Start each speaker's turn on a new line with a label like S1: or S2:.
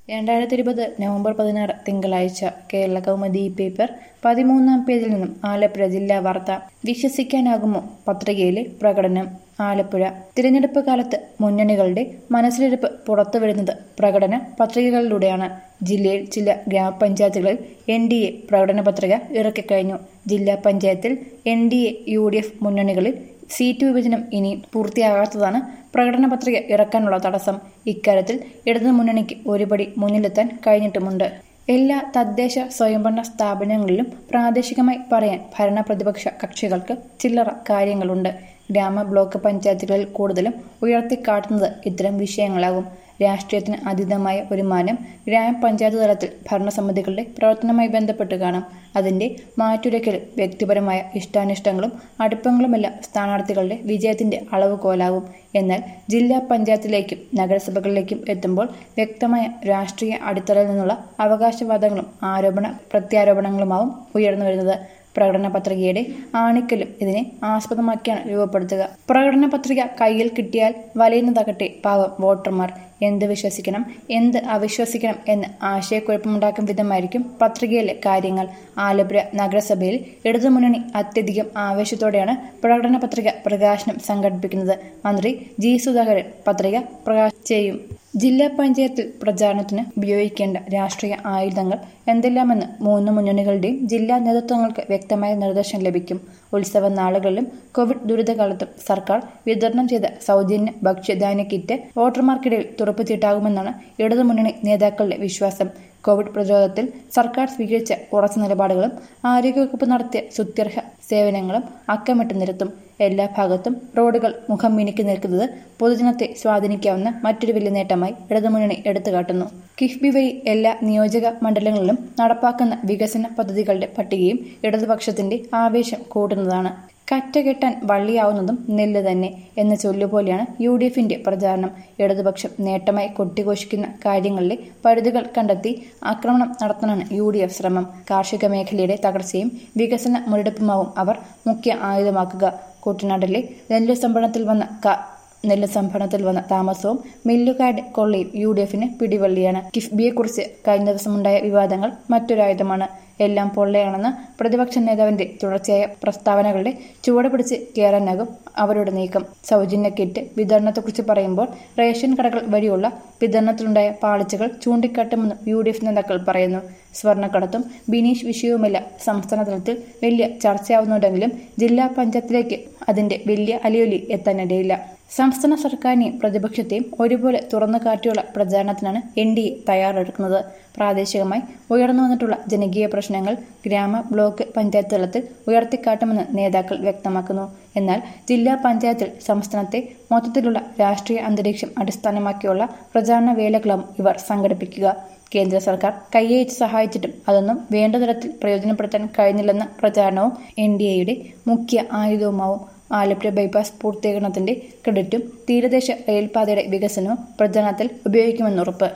S1: രണ്ടായിരത്തി ഇരുപത് നവംബർ പതിനാറ് തിങ്കളാഴ്ച കേരള കൗമുദി പേപ്പർ പതിമൂന്നാം പേജിൽ നിന്നും ആലപ്പുഴ ജില്ലാ വാർത്ത വിശ്വസിക്കാനാകുമോ പത്രികയിലെ പ്രകടനം ആലപ്പുഴ തിരഞ്ഞെടുപ്പ് കാലത്ത് മുന്നണികളുടെ മനസ്സിലിരിപ്പ് പുറത്തുവരുന്നത് പ്രകടന പത്രികകളിലൂടെയാണ് ജില്ലയിൽ ചില ഗ്രാമപഞ്ചായത്തുകളിൽ എൻ ഡി എ പ്രകടന പത്രിക ഇറക്കിക്കഴിഞ്ഞു ജില്ലാ പഞ്ചായത്തിൽ N D A U D F മുന്നണികളിൽ സീറ്റ് വിഭജനം ഇനി പൂർത്തിയാകാത്തതാണ് പ്രകടന പത്രിക ഇറക്കാനുള്ള തടസ്സം ഇക്കാര്യത്തിൽ ഇടതു മുന്നണിക്ക് ഒരുപടി മുന്നിലെത്താൻ കഴിഞ്ഞിട്ടുമുണ്ട് എല്ലാ തദ്ദേശ സ്വയംഭരണ സ്ഥാപനങ്ങളിലും പ്രാദേശികമായി പറയാൻ ഭരണ പ്രതിപക്ഷ കക്ഷികൾക്ക് ചില്ലറ കാര്യങ്ങളുണ്ട് ഗ്രാമ ബ്ലോക്ക് പഞ്ചായത്തുകളിൽ കൂടുതലും ഉയർത്തിക്കാട്ടുന്നത് ഇത്തരം വിഷയങ്ങളാകും രാഷ്ട്രീയത്തിന് അതീതമായ ഒരു മാനം ഗ്രാമപഞ്ചായത്ത് തലത്തിൽ ഭരണസമിതികളുടെ പ്രവർത്തനവുമായി ബന്ധപ്പെട്ട് കാണാം അതിന്റെ മാറ്റുരയ്ക്കലും വ്യക്തിപരമായ ഇഷ്ടാനിഷ്ടങ്ങളും അടുപ്പങ്ങളുമെല്ലാം സ്ഥാനാർത്ഥികളുടെ വിജയത്തിന്റെ അളവുകോലാവും എന്നാൽ ജില്ലാ പഞ്ചായത്തിലേക്കും നഗരസഭകളിലേക്കും എത്തുമ്പോൾ വ്യക്തമായ രാഷ്ട്രീയ അടിത്തറയിൽ നിന്നുള്ള അവകാശവാദങ്ങളും ആരോപണ പ്രത്യാരോപണങ്ങളുമാവും ഉയർന്നു വരുന്നത് പ്രകടന പത്രികയുടെ ആണിക്കലും ഇതിനെ ആസ്പദമാക്കിയാണ് രൂപപ്പെടുത്തുക പ്രകടന പത്രിക കയ്യിൽ കിട്ടിയാൽ വലയുന്നതാകട്ടെ പാവം വോട്ടർമാർ എന്ത് വിശ്വസിക്കണം എന്ത് അവിശ്വസിക്കണം എന്ന് ആശയക്കുഴപ്പമുണ്ടാക്കും വിധമായിരിക്കും പത്രികയിലെ കാര്യങ്ങൾ ആലപ്പുഴ നഗരസഭയിൽ ഇടതുമുന്നണി അത്യധികം ആവേശത്തോടെയാണ് പ്രകടന പത്രിക പ്രകാശനം സംഘടിപ്പിക്കുന്നത് മന്ത്രി ജി സുധാകരൻ പത്രിക പ്രകാശനം ചെയ്യും ജില്ലാ പഞ്ചായത്തിൽ പ്രചാരണത്തിന് ഉപയോഗിക്കേണ്ട രാഷ്ട്രീയ ആയുധങ്ങൾ എന്തെല്ലാമെന്ന് മൂന്ന് മുന്നണികളുടെയും ജില്ലാ നേതൃത്വങ്ങൾക്ക് വ്യക്തമായ നിർദ്ദേശം ലഭിക്കും ഉത്സവ നാളുകളിലും കോവിഡ് ദുരിതകാലത്തും സർക്കാർ വിതരണം ചെയ്ത സൗജന്യ ഭക്ഷ്യധാന്യ കിറ്റ് വോട്ടർമാർക്കിടയിൽ തുറപ്പുചീട്ടാകുമെന്നാണ് ഇടതുമുന്നണി നേതാക്കളുടെ വിശ്വാസം കോവിഡ് പ്രതിരോധത്തിൽ സർക്കാർ സ്വീകരിച്ച ഉറച്ച നിലപാടുകളും ആരോഗ്യവകുപ്പ് നടത്തിയ സുത്യർഹ സേവനങ്ങളും അക്കമിട്ട് നിരത്തും എല്ലാ ഭാഗത്തും റോഡുകൾ മുഖം മിനുക്കി നിൽക്കുന്നത് പൊതുജനത്തെ സ്വാധീനിക്കാവുന്ന മറ്റൊരു വലിയ നേട്ടമായി ഇടതുമുന്നണി എടുത്തുകാട്ടുന്നു കിഫ്ബി വഴി എല്ലാ നിയോജക മണ്ഡലങ്ങളിലും നടപ്പാക്കുന്ന വികസന പദ്ധതികളുടെ പട്ടികയും ഇടതുപക്ഷത്തിന്റെ ആവേശം കൂട്ടുന്നതാണ് കറ്റ കെട്ടാൻ വള്ളിയാവുന്നതും നെല്ല് തന്നെ എന്ന ചൊല്ലുപോലെയാണ് യു ഡി എഫിന്റെ പ്രചാരണം ഇടതുപക്ഷം നേട്ടമായി കൊട്ടിഘോഷിക്കുന്ന കാര്യങ്ങളിലെ പരിധികൾ കണ്ടെത്തി ആക്രമണം നടത്താനാണ് യു ഡി എഫ് ശ്രമം കാർഷിക മേഖലയുടെ തകർച്ചയും വികസന മുരടിപ്പുമാവും അവർ മുഖ്യ ആയുധമാക്കുക കുട്ടനാട്ടിലെ നെല്ല് സംഭരണത്തിൽ വന്ന നെല്ല് സംഭരണത്തിൽ വന്ന താമസവും മില്ലുകാരുടെ കൊള്ളയും യു ഡി എഫിന് പിടിവള്ളിയാണ് കിഫ്ബിയെക്കുറിച്ച് കഴിഞ്ഞ ദിവസമുണ്ടായ വിവാദങ്ങൾ മറ്റൊരായുധമാണ് എല്ലാം പൊള്ളയാണെന്ന് പ്രതിപക്ഷ നേതാവിന്റെ തുടർച്ചയായ പ്രസ്താവനകളുടെ ചുവട് പിടിച്ച് കയറാനാകും അവരുടെ നീക്കം സൗജന്യ കിറ്റ് വിതരണത്തെക്കുറിച്ച് പറയുമ്പോൾ റേഷൻ കടകൾ വഴിയുള്ള വിതരണത്തിലുണ്ടായ പാളിച്ചകൾ ചൂണ്ടിക്കാട്ടുമെന്ന് യു ഡി എഫ് നേതാക്കൾ പറയുന്നു സ്വർണ്ണക്കടത്തും ബിനീഷ് വിഷയവുമെല്ലാം സംസ്ഥാന തലത്തിൽ വലിയ ചർച്ചയാവുന്നുണ്ടെങ്കിലും ജില്ലാ പഞ്ചായത്തിലേക്ക് അതിന്റെ വലിയ അലിയൊലി എത്താനിടയില്ല സംസ്ഥാന സർക്കാരിനെയും പ്രതിപക്ഷത്തെയും ഒരുപോലെ തുറന്നു കാട്ടിയുള്ള പ്രചാരണത്തിനാണ് എൻ ഡി എ തയ്യാറെടുക്കുന്നത് പ്രാദേശികമായി ഉയർന്നു വന്നിട്ടുള്ള ജനകീയ പ്രശ്നങ്ങൾ ഗ്രാമ ബ്ലോക്ക് പഞ്ചായത്ത് തലത്തിൽ ഉയർത്തിക്കാട്ടുമെന്ന് നേതാക്കൾ വ്യക്തമാക്കുന്നു എന്നാൽ ജില്ലാ പഞ്ചായത്തിൽ സംസ്ഥാനത്തെ മൊത്തത്തിലുള്ള രാഷ്ട്രീയ അന്തരീക്ഷം അടിസ്ഥാനമാക്കിയുള്ള പ്രചാരണ വേലകളും ഇവർ സംഘടിപ്പിക്കുക കേന്ദ്ര സർക്കാർ കൈയയച്ച് സഹായിച്ചിട്ടും അതൊന്നും വേണ്ട തരത്തിൽ പ്രയോജനപ്പെടുത്താൻ കഴിഞ്ഞില്ലെന്ന പ്രചാരണവും എൻ ഡി എയുടെ മുഖ്യ ആയുധവുമാവും ആലപ്പുഴ ബൈപ്പാസ് പൂർത്തീകരണത്തിന്റെ ക്രെഡിറ്റും തീരദേശ റെയിൽപാതയുടെ വികസനവും പ്രചാരണത്തിൽ ഉപയോഗിക്കുമെന്നുറപ്പ്